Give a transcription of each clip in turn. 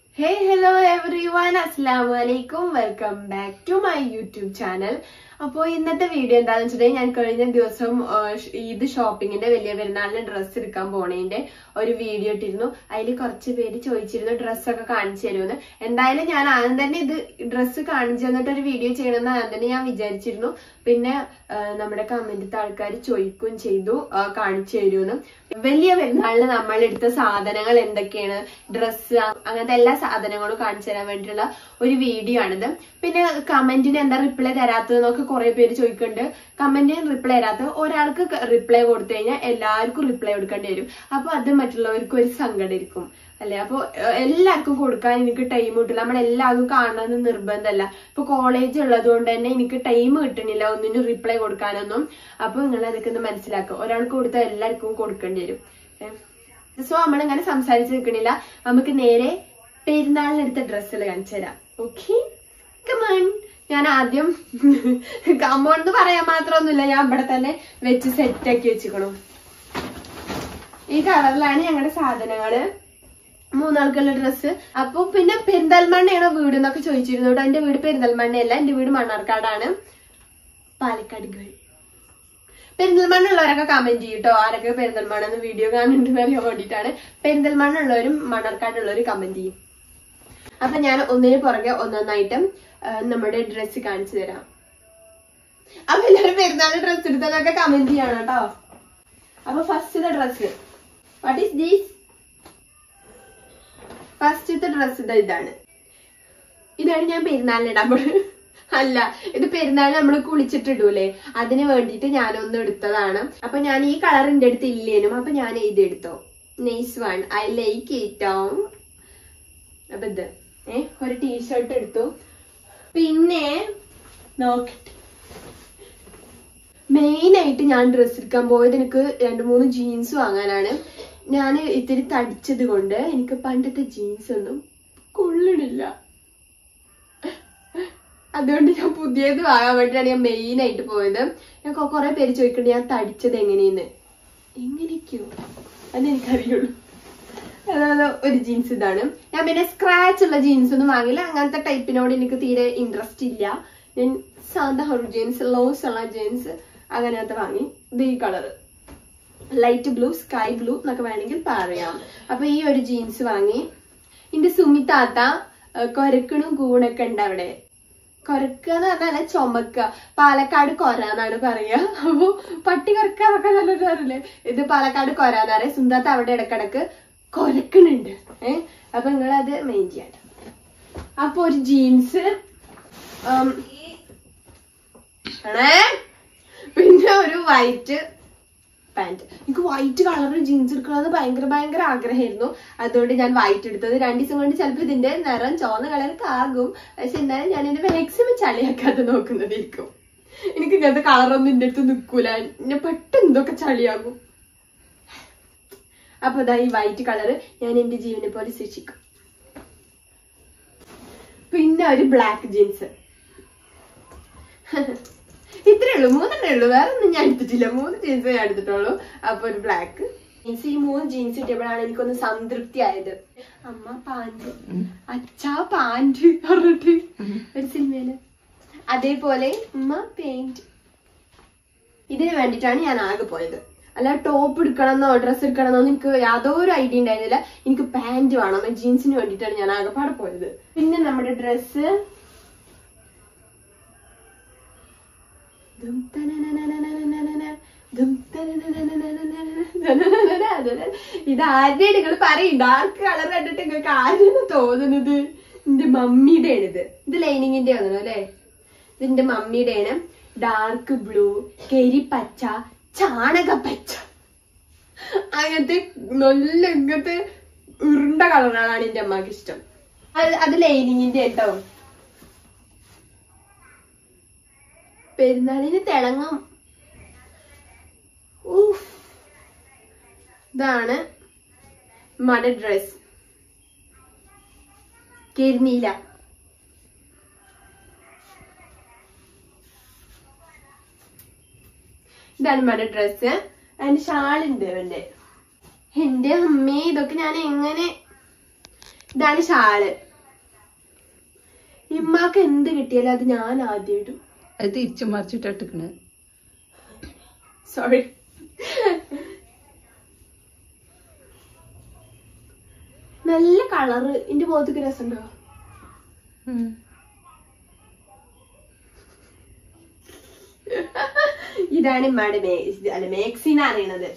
ഹേ hello every one അസ്സാം വലൈക്കും welcome back to my YouTube channel അപ്പോൾ ഇന്നത്തെ വീഡിയോ എന്താണെന്ന് വെച്ചിട്ടുണ്ടെങ്കിൽ ഞാൻ കഴിഞ്ഞ ദിവസം ആ, ഷ്- ഈദ് ഷോപ്പിങ്ങിന്റെ വലിയ പെരുന്നാളിന് ഡ്രസ്സ് എടുക്കാൻ പോണേന്റെ ഒരു വീഡിയോ ഇട്ടിരുന്നു അതിൽ കുറച്ച് പേര് ചോദിച്ചിരുന്നു ഡ്രസ്സൊക്കെ കാണിച്ചു തരുമെന്ന് എന്തായാലും ഞാൻ ആദ്യം തന്നെ ഇത് ഡ്രസ്സ് കാണിച്ചു തന്നിട്ട് ഒരു വീഡിയോ ചെയ്യണമെന്ന് ആദ്യം തന്നെ ഞാൻ വിചാരിച്ചിരുന്നു പിന്നെ ആ, നമ്മുടെ കമന്റിത്തെ ആൾക്കാർ ചോദിക്കുകയും ചെയ്തു ആ, കാണിച്ചു തരുമെന്ന് വലിയ പെരുന്നാളിന് നമ്മൾ എടുത്ത സാധനങ്ങൾ എന്തൊക്കെയാണ് ഡ്രസ്സ് അങ്ങനത്തെ എല്ലാ സാധനങ്ങളും കാണിച്ചു തരാൻ വേണ്ടിയിട്ടുള്ള ഒരു വീഡിയോ ആണിത് പിന്നെ കമന്റിന് എന്താ റിപ്ലൈ തരാത്തതെന്നൊക്കെ കുറെ പേര് ചോദിക്കുന്നുണ്ട് കമന്റിന് റിപ്ലൈ തരാത്തത് ഒരാൾക്ക് റിപ്ലൈ കൊടുത്തു കഴിഞ്ഞാൽ എല്ലാവർക്കും റിപ്ലൈ കൊടുക്കേണ്ടി വരും അപ്പൊ അത് മറ്റുള്ളവർക്ക് ഒരു സങ്കടം ഇരിക്കും അല്ലെ അപ്പൊ ഏഹ്, എല്ലാവർക്കും കൊടുക്കാൻ എനിക്ക് ടൈം കിട്ടില്ല നമ്മൾ എല്ലാവർക്കും കാണണമെന്ന് നിർബന്ധമല്ല ഇപ്പൊ കോളേജ് ഉള്ളത് കൊണ്ട് തന്നെ എനിക്ക് ടൈം കിട്ടണില്ല ഒന്നിനും റിപ്ലൈ കൊടുക്കാനൊന്നും അപ്പൊ നിങ്ങൾ അതൊക്കെ ഒന്ന് മനസ്സിലാക്കുക ഒരാൾക്ക് കൊടുത്താൽ എല്ലാവർക്കും കൊടുക്കേണ്ടി വരും സോ നമ്മളിങ്ങനെ സംസാരിച്ച് നിൽക്കണില്ല നമുക്ക് നേരെ പെരുന്നാളിനെടുത്ത ഡ്രസ്സുകൾ കാണിച്ചു തരാം ഓക്കെ കമൺ ഞാൻ ആദ്യം കമോൺ എന്ന് പറയാൻ മാത്രമൊന്നുമില്ല ഞാൻ ഇവിടെ തന്നെ വെച്ച് സെറ്റ് ആക്കി വെച്ചിക്കണു ഈ കളറിലാണ് ഞങ്ങളുടെ സാധനങ്ങള് മൂന്നാൾക്കുള്ള ഡ്രസ്സ് അപ്പൊ പിന്നെ പെരിന്തൽമണ്ണയാണോ വീട് എന്നൊക്കെ ചോദിച്ചിരുന്നു കേട്ടോ എന്റെ വീട് പെരിന്തൽമണ്ണയല്ല എന്റെ വീട് മണ്ണാർക്കാടാണ് പാലക്കാട് ഗേൾ പെരിന്തൽമണ്ണ ഉള്ളവരൊക്കെ കമന്റ് ചെയ്യും കേട്ടോ ആരൊക്കെ പെരിന്തൽമണ്ണ എന്ന് വീഡിയോ കാണുന്നുണ്ടെന്ന് അറിയാൻ വേണ്ടിയിട്ടാണ് പെരിന്തൽമണ്ണ ഉള്ളവരും മണ്ണാർക്കാടുള്ളവരും കമന്റ് ചെയ്യും അപ്പൊ ഞാൻ ഒന്നിന് പുറകെ ഒന്നൊന്നായിട്ട് ആ, നമ്മുടെ ഡ്രസ്സ് കാണിച്ചു തരാം അപ്പൊ എല്ലാവരും പെരുന്നാൾ ഡ്രസ്സ് എടുത്തതൊക്കെ കമന്റ് ചെയ്യണം കേട്ടോ അപ്പൊ ഫസ്റ്റത്തെ ഡ്രസ്സ് വാട്ട് ഈസ് ദീസ് ഫസ്റ്റത്തെ ഡ്രസ്സ് ഇതാ ഇതാണ് ഇതാണ് ഞാൻ പെരുന്നാളിന് ഇടാൻ പോകുന്നത് അല്ല ഇത് പെരുന്നാളിന് നമ്മൾ കുളിച്ചിട്ടിടൂലേ അതിന് വേണ്ടിയിട്ട് ഞാനൊന്ന് എടുത്തതാണ് അപ്പൊ ഞാൻ ഈ കളർ എന്റെ അടുത്ത് ഇല്ലേനും അപ്പൊ ഞാൻ ഇത് എടുത്തോ നൈസ് വൺ ഐ ലൈക്ക് ഇറ്റോ അപ്പൊ ഇത് ഏ ഒരു ടീഷർട്ട് എടുത്തു പിന്നെ നോക്കട്ടെ മെയിൻ ആയിട്ട് ഞാൻ ഡ്രസ്സ് എടുക്കാൻ പോയത് എനിക്ക് രണ്ട് മൂന്ന് ജീൻസ് വാങ്ങാനാണ് ഞാൻ ഇത്തിരി തടിച്ചത് കൊണ്ട് എനിക്ക് പണ്ടത്തെ ജീൻസ് ഒന്നും കൊള്ളണില്ല അതുകൊണ്ട് ഞാൻ പുതിയത് വാങ്ങാൻ വേണ്ടിയിട്ടാണ് ഞാൻ മെയിൻ ആയിട്ട് പോയത് ഞാൻ കൊ- കുറെ പേര് ചോദിക്കുന്നുണ്ട് ഞാൻ തടിച്ചത് എങ്ങനെയെന്ന് എങ്ങനെയൊക്കെയോ അതെനിക്കറിയുള്ളൂ അതായത് ഒരു ജീൻസ് ഇതാണ് ഞാൻ പിന്നെ സ്ക്രാച്ച് ഉള്ള ജീൻസ് ഒന്നും വാങ്ങില്ല അങ്ങനത്തെ ടൈപ്പിനോട് എനിക്ക് തീരെ ഇൻട്രസ്റ്റ് ഇല്ല ഞാൻ സാധാ ഒരു ജീൻസ് ലോസ് ഉള്ള ജീൻസ് അങ്ങനത്തെ വാങ്ങി ഇത് ഈ colour light blue sky blue എന്നൊക്കെ വേണമെങ്കിൽ പറയാം അപ്പൊ ഈ ഒരു ജീൻസ് വാങ്ങി എന്റെ സുമിതാത്ത കൊരക്കണും കൂണൊക്കെ ഉണ്ട് അവിടെ കൊരക്കുക എന്ന് പറഞ്ഞാൽ ചുമക്കുക പാലക്കാട് കൊര എന്നാണ് പറയാ അപ്പൊ പട്ടി കൊരക്കുക എന്നൊക്കെ നല്ലൊരു അറിയില്ലേ ഇത് പാലക്കാട് കൊര എന്ന് പറയാം സുന്ദാത്ത അവിടെ ഇടക്കിടക്ക് കൊരക്കണുണ്ട് ഏ അപ്പൊ നിങ്ങൾ അത് മെയിൻ ചെയ്യണ്ട അപ്പൊ ഒരു ജീൻസ് ആണേ പിന്നെ ഒരു വൈറ്റ് പാന്റ് എനിക്ക് വൈറ്റ് കളർ ജീൻസ് എടുക്കണമെന്ന് ഭയങ്കര ഭയങ്കര ആഗ്രഹമായിരുന്നു അതുകൊണ്ട് ഞാൻ വൈറ്റ് എടുത്തത് രണ്ടു ദിവസം കൊണ്ട് ചിലപ്പോൾ ഇതിന്റെ നിറം ചുവന്ന കളർക്ക് ആകും പക്ഷെ എന്നാലും ഞാൻ എന്റെ മാക്സിമം ചളിയാക്കാതെ നോക്കുന്നതായിരിക്കും എനിക്ക് ഇങ്ങനത്തെ കളറൊന്നും എന്റെ അടുത്ത് നിൽക്കൂല എന്നെ പെട്ടെന്ന് ഇതൊക്കെ ചളിയാകും അപ്പൊ ഇതാ ഈ വൈറ്റ് കളർ ഞാൻ എന്റെ ജീവനെ പോലെ സൂക്ഷിക്കും പിന്നെ ഒരു ബ്ലാക്ക് ജീൻസ് ഇത്രേ ഉള്ളൂ മൂന്നെണ്ണേ ഉള്ളൂ വേറെ ഒന്നും ഞാൻ എടുത്തിട്ടില്ല മൂന്ന് ജീൻസ് ഞാൻ എടുത്തിട്ടുള്ളൂ അപ്പൊ ഒരു ബ്ലാക്ക് ജീൻസ് ഈ മൂന്ന് ജീൻസ് കിട്ടിയപ്പോഴാണ് എനിക്കൊന്ന് സംതൃപ്തി ആയത് അമ്മ പാന്റ് അച്ഛാ പാന്റ് പറഞ്ഞിട്ട് ഒരു സിനിമയില് അതേപോലെ ഉമ്മ പെയിന്റ് ഇതിന് വേണ്ടിയിട്ടാണ് ഞാൻ ആകെ പോയത് അല്ല ടോപ്പ് എടുക്കണമെന്നോ ഡ്രസ്സ് എടുക്കണമെന്നോ എനിക്ക് യാതൊരു ഐഡിയ ഉണ്ടായിരുന്നില്ല എനിക്ക് പാന്റ് വേണം ജീൻസിന് വേണ്ടിയിട്ടാണ് ഞാൻ ആകെപ്പാടെ പോയത് പിന്നെ നമ്മുടെ ഡ്രസ്സ് ദും തനനനനനനനനന, ദും തനനനനനനനനനനനനന. ഇത് ആരുടെ നിങ്ങൾ പറയും ഡാർക്ക് കളർ കണ്ടിട്ട് നിങ്ങൾക്ക് ആരെയാണ് തോന്നുന്നത് എന്റെ മമ്മിയുടെ ആണ് ഇത് ഇത് ലൈനിങ്ങിന്റെ ആണല്ലോ അല്ലെ ഇതിന്റെ മമ്മിയുടെ ആണ് ഡാർക്ക് ബ്ലൂ കരിപ്പച്ച ചാണകപ്പച്ച അങ്ങനത്തെ നല്ല ഇങ്ങനത്തെ ഉരുണ്ട കളറുകളാണ് എന്റെ അമ്മക്ക് ഇഷ്ടം അത് അത് ലൈനിങ്ങിന്റെ കേട്ടോ പെരുന്നാളിന് തിളങ്ങും ഊഫ്. ഇതാണ് മട ഡ്രസ് കരിനീല ഇതാണ് മട ഡ്രസ് അതിന്റെ ഷാളുണ്ട് അവന്റെ എന്റെ അമ്മേ ഇതൊക്കെ ഞാൻ എങ്ങനെ ഇതാണ് ഷാള് ഇമ്മാക്ക് എന്ത് കിട്ടിയാലും അത് ഞാൻ ആദ്യം ഇടും അത് തിരിച്ചു മറിച്ചിട്ടിട്ടിക്കണ് സോറി നല്ല കളറ് എന്റെ മുഖത്തേക്ക് രസമുണ്ടോ ഇതാണ് ഇമ്മയുടെ മേ ഇത് അല്ല മേക്സിന്ന് അറിയണത്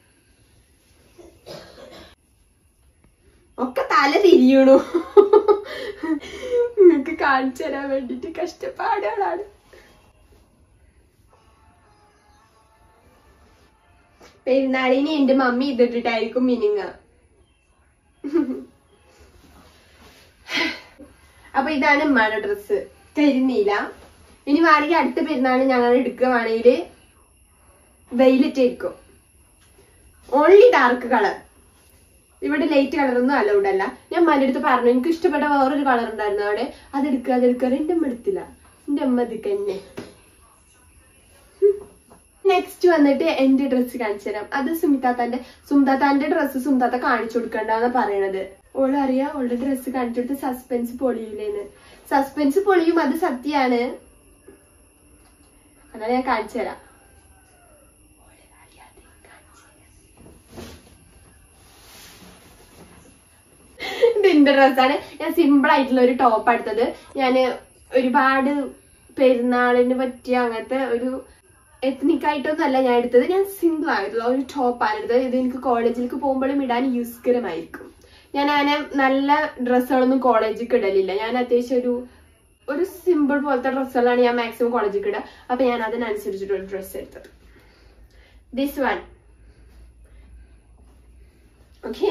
ഒക്കെ തല തിരിയണു നിങ്ങക്ക് കാണിച്ചു തരാൻ വേണ്ടിട്ട് കഷ്ടപ്പാടുകളാണ് പെരുന്നാളിന് എന്റെ മമ്മി ഇതിട്ടിട്ടായിരിക്കും മിനിങ്ങ അപ്പൊ ഇതാണ് ഉമ്മയുടെ ഡ്രസ്സ് തരുന്നില്ല ഇനി വേണമെങ്കിൽ അടുത്ത പെരുന്നാളിന് ഞങ്ങൾ എടുക്കുകയാണെങ്കിൽ വെയിലിട്ടായിരിക്കും ഓൺലി ഡാർക്ക് കളർ ഇവിടെ ലൈറ്റ് കളർ ഒന്നും അലൗഡ് അല്ല ഞാൻ ഉമ്മാന്റെ അടുത്ത് പറഞ്ഞു എനിക്ക് ഇഷ്ടപ്പെട്ട വേറൊരു കളർ ഉണ്ടായിരുന്നു അവിടെ അതെടുക്കുക അതെടുക്കുക എന്റെ അമ്മ എടുത്തില്ല എന്റെ അമ്മ ഇതിക്ക് തന്നെ നെക്സ്റ്റ് വന്നിട്ട് എന്റെ ഡ്രസ്സ് കാണിച്ചു തരാം അത് സുമിതാത്താന്റെ സുമിതാത്താന്റെ ഡ്രസ്സ് സുമിതാത്ത കാണിച്ചു കൊടുക്കണ്ടെന്ന് പറയണത് ഓള് അറിയാം ഓളുടെ ഡ്രസ്സ് കാണിച്ചു കൊടുത്ത് സസ്പെൻസ് പൊളിയില്ലേന്ന് സസ്പെൻസ് പൊളിയും അത് സത്യാണ് എന്നാൽ ഞാൻ കാണിച്ചു തരാം ഓള് അറിയാതെ കാണിച്ചു തരാം. ഇത് എന്റെ ഡ്രസ്സാണ് ഞാൻ സിമ്പിൾ ആയിട്ടുള്ള ഒരു ടോപ്പ് എടുത്തത് ഞാൻ ഒരുപാട് പെരുന്നാളിന് പറ്റിയ അങ്ങനത്തെ ഒരു എത്നിക് ആയിട്ടൊന്നും അല്ല ഞാൻ എടുത്തത് ഞാൻ സിമ്പിൾ ആയിട്ടുള്ള ഒരു ടോപ്പാണ് എടുത്തത് ഇത് എനിക്ക് കോളേജിലേക്ക് പോകുമ്പോഴും ഇടാൻ യൂസ്കരമായിരിക്കും ഞാൻ അങ്ങനെ നല്ല ഡ്രസ്സുകളൊന്നും കോളേജിലേക്ക് ഇടലില്ല ഞാൻ അത്യാവശ്യം ഒരു ഒരു സിമ്പിൾ പോലത്തെ ഡ്രസ്സുകളാണ് ഞാൻ മാക്സിമം കോളേജിലേക്ക് ഇടുക അപ്പൊ ഞാൻ അതിനനുസരിച്ചിട്ടൊരു ഡ്രസ്സ് എടുത്തത് ദിസ് വൺ ഓക്കെ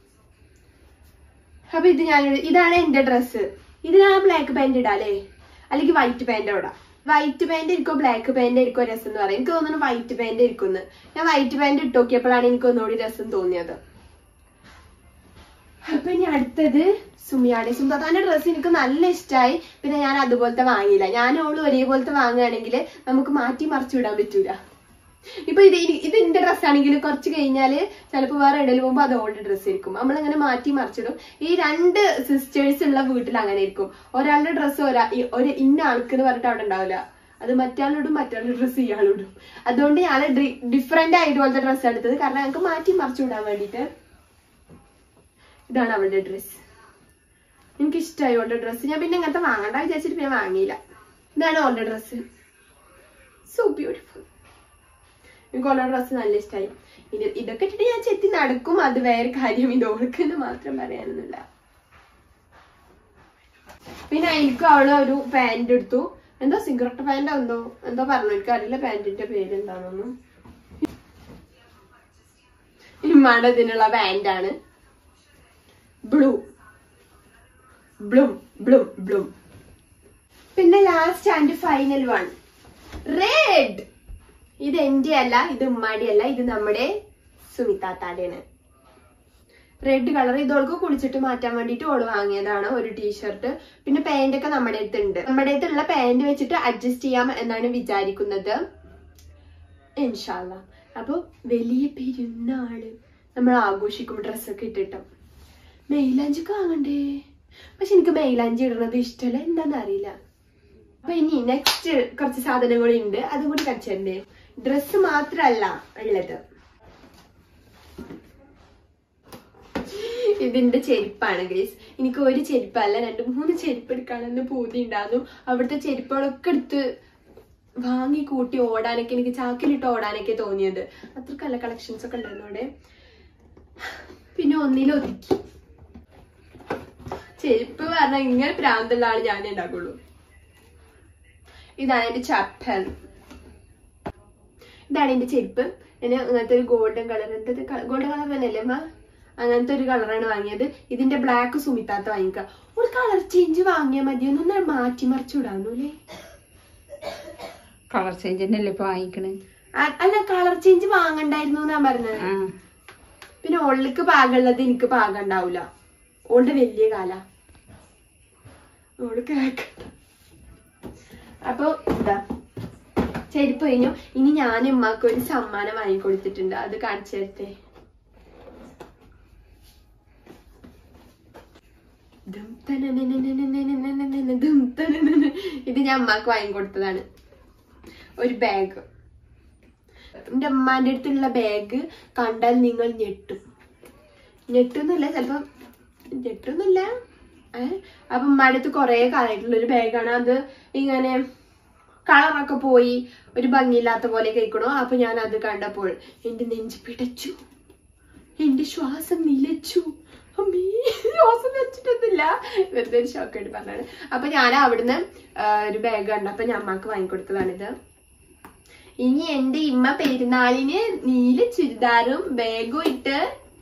അപ്പൊ ഇത് ഞാൻ ഇതാണ് എന്റെ ഡ്രസ്സ് ഇത് ഞാൻ ബ്ലാക്ക് പാന്റ് ഇടാല്ലേ അല്ലെങ്കിൽ വൈറ്റ് പാന്റ് ഇടാം വൈറ്റ് പാന്റ് ഇരിക്കോ ബ്ലാക്ക് പാന്റ് ഇരിക്കോ രസം എന്ന് പറയും എനിക്ക് തോന്നുന്നു വൈറ്റ് പാന്റ് ഇരിക്കുന്നു ഞാൻ വൈറ്റ് പാന്റ് ഇട്ട് നോക്കിയപ്പോഴാണ് എനിക്ക് ഒന്നുകൂടി രസം തോന്നിയത് അപ്പൊ ഇനി അടുത്തത് സുമിയാടെ സുന്ദത്താന്റെ ഡ്രസ്സ് എനിക്ക് നല്ല ഇഷ്ടമായി പിന്നെ ഞാൻ അതുപോലത്തെ വാങ്ങിയില്ല ഞാൻ ഓള് ഒരേപോലത്തെ വാങ്ങുകയാണെങ്കിൽ നമുക്ക് മാറ്റി മറിച്ചു വിടാൻ പറ്റൂല ഇപ്പൊ ഇത് ഇനി- ഇത് എന്റെ ഡ്രസ്സാണെങ്കിൽ കുറച്ച് കഴിഞ്ഞാല് ചിലപ്പോ വേറെ എവിടെയെങ്കിലും പോകുമ്പോ അത് ഓൾഡ് ഡ്രസ്സ് ആയിരിക്കും നമ്മളിങ്ങനെ മാറ്റി മറിച്ചിടും ഈ രണ്ട് സിസ്റ്റേഴ്സ് ഉള്ള വീട്ടിൽ അങ്ങനെ ആയിരിക്കും ഒരാളുടെ ഡ്രസ്സ് ഒരാ ഈ ഒരു ഇന്ന ആൾക്ക് എന്ന് പറഞ്ഞിട്ട് അവിടെ ഉണ്ടാവില്ല അത് മറ്റാളിടും മറ്റാളുടെ ഡ്രസ്സ് ഇയാളിടും അതുകൊണ്ട് ഞാൻ ഡിഫറെന്റ് ആയിട്ട് പോലത്തെ ഡ്രസ്സ് എടുത്തത് കാരണം ഞങ്ങൾക്ക് മാറ്റി മറിച്ചു വിടാൻ വേണ്ടിയിട്ട് ഇതാണ് അവളുടെ ഡ്രസ്സ് എനിക്ക് ഇഷ്ടമായി അവളുടെ ഡ്രസ്സ് ഞാൻ പിന്നെ ഇങ്ങനത്തെ വാങ്ങണ്ട വിചാരിച്ചിട്ട് പിന്നെ വാങ്ങിയില്ല ഇതാണ് അവളുടെ ഡ്രസ്സ് സോ ബ്യൂട്ടിഫുൾ എനിക്ക് അവളുടെ ഡ്രസ്സ് നല്ല ഇഷ്ടമായി ഇത് ഇതൊക്കെ ഇട്ടിട്ട് ഞാൻ ചെത്തി നടക്കും അത് വേറെ കാര്യം ഇത് ഓർക്കെന്ന് മാത്രം പറയാനൊന്നുമില്ല പിന്നെ എനിക്ക് അവള് ഒരു പാന്റ് എടുത്തു എന്തോ സിഗരറ്റ് പാന്റ് എന്തോ എന്തോ പറഞ്ഞു എനിക്ക് അറിയില്ല പാന്റിന്റെ പേര് എന്താണെന്നൊന്നും ഇമ്മാടെ ഇതിനുള്ള പാന്റാണ് ബ്ലൂ ബ്ലൂം ബ്ലൂം ബ്ലൂം പിന്നെ last and final one red ഇത് എന്റെ അല്ല ഇത് ഉമ്മാടി അല്ല ഇത് നമ്മുടെ സുമിതാത്താടെയാണ് റെഡ് കളർ ഇതോൾക്ക് കുളിച്ചിട്ട് മാറ്റാൻ വേണ്ടിട്ട് ഓള് വാങ്ങിയതാണ് ഒരു ടീഷർട്ട് പിന്നെ പാന്റ് ഒക്കെ നമ്മുടെ അടുത്തുണ്ട് നമ്മുടെ അടുത്തുള്ള പാന്റ് വെച്ചിട്ട് അഡ്ജസ്റ്റ് ചെയ്യാം എന്നാണ് വിചാരിക്കുന്നത് ഇൻഷാല്ല അപ്പൊ വലിയ പെരുന്നാള് നമ്മൾ ആഘോഷിക്കും ഡ്രസ്സൊക്കെ ഇട്ടിട്ട് മെയിലാഞ്ചൊക്കെ വാങ്ങണ്ടേ പക്ഷെ എനിക്ക് മെയിലാഞ്ചി ഇടുന്നത് ഇഷ്ടമല്ല എന്താണെന്ന് അറിയില്ല അപ്പൊ ഇനി നെക്സ്റ്റ് കുറച്ച് സാധനം കൂടി ഉണ്ട് അതും കൂടി കടിച്ചിട്ടുണ്ട് ഡ്രസ്സ് മാത്രല്ല ഉള്ളത് ഇതിന്റെ ചെരുപ്പാണ് ഗ്രേസ് എനിക്ക് ഒരു ചെരുപ്പല്ല രണ്ട് മൂന്ന് ചെരുപ്പ് എടുക്കാനെന്ന് പൂതി ഉണ്ടായിരുന്നു അവിടുത്തെ ചെരുപ്പുകളൊക്കെ എടുത്ത് വാങ്ങി കൂട്ടി ഓടാനൊക്കെ എനിക്ക് ചാക്കിലിട്ട് ഓടാനൊക്കെ തോന്നിയത് അത്രക്കല്ല കളക്ഷൻസ് ഒക്കെ ഉണ്ടായിരുന്നു അവിടെ പിന്നെ ഒന്നിലൊതുക്കി ചെരുപ്പ് പറഞ്ഞാൽ ഇങ്ങനെ പ്രാന്തുള്ള ആള് ഞാനേ ഉണ്ടാക്കുള്ളൂ ഇതാണ് എന്റെ ചപ്പൽ ഇതാണ് എന്റെ ചെരുപ്പ് ഞാൻ അങ്ങനത്തെ ഒരു ഗോൾഡൻ കളർ എന്തത് ഗോൾഡൻ കളർ തന്നെയല്ലേ അമ്മ അങ്ങനത്തെ ഒരു കളറാണ് വാങ്ങിയത് ഇതിന്റെ ബ്ലാക്ക് സുമിത്താത്ത വാങ്ങിക്കുക ഒരു കളർ ചേഞ്ച് വാങ്ങിയാൽ മതി ഒന്ന് മാറ്റി മറിച്ചു വിടാന്നൂലേ കളർ ചേഞ്ച് തന്നെയല്ലേ ഇപ്പൊ വാങ്ങിക്കണേ അ- അല്ല കളർ ചേഞ്ച് വാങ്ങണ്ടായിരുന്നു എന്നാ പറഞ്ഞത് ആ പിന്നെ ഓളിക്ക് പാകമുള്ളത് എനിക്ക് പാകം ഉണ്ടാവൂല ഓളുടെ വലിയ കാല ഓള് കേക്കണ്ട അപ്പൊ ഇതാ ചെരുപ്പ് കഴിഞ്ഞു ഇനി ഞാൻ ഉമ്മാക്ക് ഒരു സമ്മാനം വാങ്ങിക്കൊടുത്തിട്ടുണ്ട് അത് കാണിച്ചു തരട്ടെ ദും തനനനനനനനനനനന ദും തനനന. ഇത് ഞാൻ അമ്മക്ക് വാങ്ങിക്കൊടുത്തതാണ് ഒരു ബാഗ് എന്റെ അമ്മാന്റെ അടുത്തുള്ള ബാഗ് കണ്ടാൽ നിങ്ങൾ ഞെട്ടും ഞെട്ടുന്നില്ല ചിലപ്പോ ഞെട്ടുന്നില്ല ഏഹ് അപ്പൊ ഉമ്മാന്റെ അടുത്ത് കൊറേ കാലമായിട്ടുള്ള ഒരു ബാഗാണ് അത് ഇങ്ങനെ കളറൊക്കെ പോയി ഒരു ഭംഗിയില്ലാത്ത പോലെ കേൾക്കണു അപ്പൊ ഞാൻ അത് കണ്ടപ്പോൾ എന്റെ നെഞ്ച് പിടച്ചു എന്റെ ശ്വാസം നിലച്ചു അമ്മേ ശ്വാസം നിലച്ചിട്ടൊന്നുമില്ല വെറുതെ ഒരു ഷോക്ക് ആയിട്ട് പറഞ്ഞാണ് അപ്പൊ ഞാൻ അവിടുന്ന് ആ, ഒരു ബാഗ് കണ്ടു അപ്പൊ ഞാൻ അമ്മക്ക് വാങ്ങിക്കൊടുത്തതാണിത് ഇനി എന്റെ ഇമ്മ പെരുന്നാളിന് നീല ചുരിദാറും ബാഗും ഇട്ട്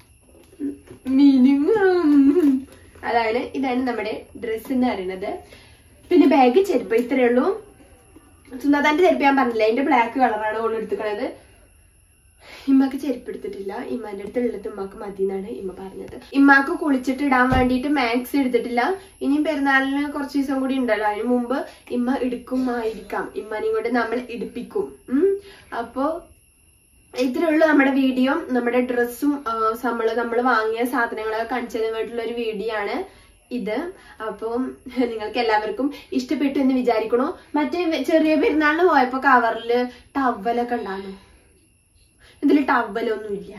മിനുങ്ങും അതാണ് ഇതാണ് നമ്മുടെ ഡ്രസ്സ് എന്ന് പറയുന്നത് പിന്നെ ബാഗ് ചെരുപ്പ് ഇത്രയേ ഉള്ളൂ സുന്ദാന്റെ ചെരുപ്പ് ഞാൻ പറഞ്ഞില്ല അതിന്റെ ബ്ലാക്ക് കളറാണ് ഓൾ എടുത്തുക്കണത് ഇമ്മക്ക് ചെരുപ്പ് എടുത്തിട്ടില്ല ഇമ്മാന്റെ അടുത്ത് ഉള്ളത് ഇമ്മക്ക് മതി എന്നാണ് ഇമ്മ പറഞ്ഞത് ഇമ്മാക്ക് കുളിച്ചിട്ട് ഇടാൻ വേണ്ടിയിട്ട് മാക്സ് എടുത്തിട്ടില്ല ഇനിയും പെരുന്നാളിന് കുറച്ച് ദിവസം കൂടി ഉണ്ടല്ലോ അതിന് മുമ്പ് ഇമ്മ എടുക്കുമായിരിക്കാം ഇമ്മാനെയും കൊണ്ട് നമ്മൾ ഇടിപ്പിക്കും ഉം അപ്പോ ഇത്രേ ഉള്ളൂ നമ്മുടെ വീഡിയോ നമ്മുടെ ഡ്രസ്സും നമ്മള് നമ്മൾ വാങ്ങിയ സാധനങ്ങളൊക്കെ കാണിച്ചതിന് വേണ്ടിയിട്ടുള്ള ഒരു വീഡിയോ ആണ് ഇത് അപ്പം നിങ്ങൾക്ക് എല്ലാവർക്കും ഇഷ്ടപ്പെട്ടു എന്ന് വിചാരിക്കണു മറ്റേ ചെറിയ പെരുന്നാളിന് പോയപ്പോ കവറില് ടവലൊക്കെ ഉണ്ടായിരുന്നു ഇതിൽ ടവലൊന്നും ഇല്ല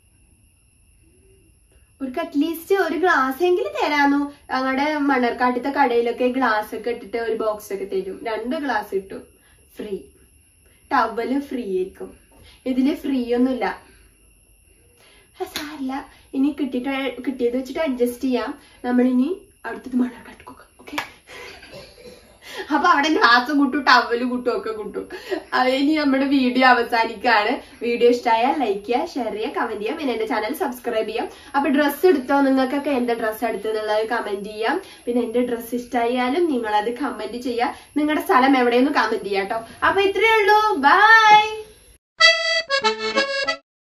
ഒരു അറ്റ്ലീസ്റ്റ് ഒരു ഗ്ലാസ് എങ്കിലും തരാന്നു ഞങ്ങളുടെ മണ്ണർക്കാട്ടത്തെ കടയിലൊക്കെ ഗ്ലാസ് ഒക്കെ ഇട്ടിട്ട് ഒരു ബോക്സ് ഒക്കെ തരും രണ്ട് ഗ്ലാസ് കിട്ടും ഫ്രീ ടവല് ഫ്രീ ആയിരിക്കും ഇതില് ഫ്രീ ഒന്നുമില്ല ആ, സാരില്ല ഇനി കിട്ടിയിട്ട് കിട്ടിയത് വെച്ചിട്ട് അഡ്ജസ്റ്റ് ചെയ്യാം നമ്മളിനി അടുത്തത് മണ്ണർക്കാട്ട് പോകാം ഓക്കെ അപ്പൊ അവിടെ ഗ്ലാസ് കൂട്ടും ടവല് കൂട്ടും ഒക്കെ കൂട്ടും അത് ഇനി നമ്മുടെ വീഡിയോ അവസാനിക്കാണ് വീഡിയോ ഇഷ്ടമായാൽ ലൈക്ക് ചെയ്യുക ഷെയർ ചെയ്യുക കമന്റ് ചെയ്യാം പിന്നെ എന്റെ ചാനൽ സബ്സ്ക്രൈബ് ചെയ്യാം അപ്പൊ ഡ്രസ്സ് എടുത്തോ നിങ്ങൾക്കൊക്കെ എന്ത് ഡ്രസ്സ് എടുത്തെന്നുള്ളത് കമന്റ് ചെയ്യാം പിന്നെ എന്റെ ഡ്രസ്സ് ഇഷ്ടമായാലും നിങ്ങൾ അത് കമന്റ് ചെയ്യുക നിങ്ങളുടെ സ്ഥലം എവിടെയെന്ന് കമന്റ് ചെയ്യാം കേട്ടോ അപ്പൊ ഇത്രയേ ഉള്ളൂ ബൈ